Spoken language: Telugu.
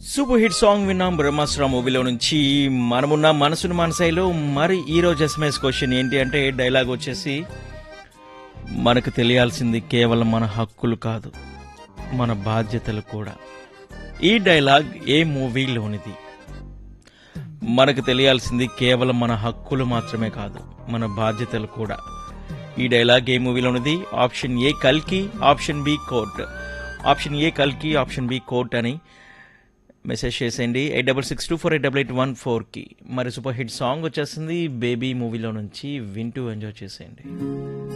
సూపర్ హిట్ సాంగ్ విన్నాం బ్రహ్మాస్త్ర మూవీలో నుంచి మనమున్న మనసును మనసైలో మరి ఈ రోజు ఎస్ఎంఎస్ క్వశ్చన్ ఏంటి అంటే డైలాగ్ వచ్చేసి మనకు తెలియాల్సింది కేవలం మన హక్కులు కాదు మన బాధ్యతలు కూడా ఈ డైలాగ్ ఏ మూవీలోనిది మనకు తెలియాల్సింది కేవలం మన హక్కులు మాత్రమే కాదు మన బాధ్యతలు కూడా ఈ డైలాగ్ ఏ మూవీలోనిది ఆప్షన్ ఏ కల్కి option B court option A కల్కి ఆప్షన్ బి కోర్ట్ అని మెసేజ్ చేసేయండి eight double six two four eight double eight one ఫోర్కి మరి సూపర్ హిట్ సాంగ్ వచ్చేసింది బేబీ మూవీలో నుంచి వింటూ ఎంజాయ్ చేసేయండి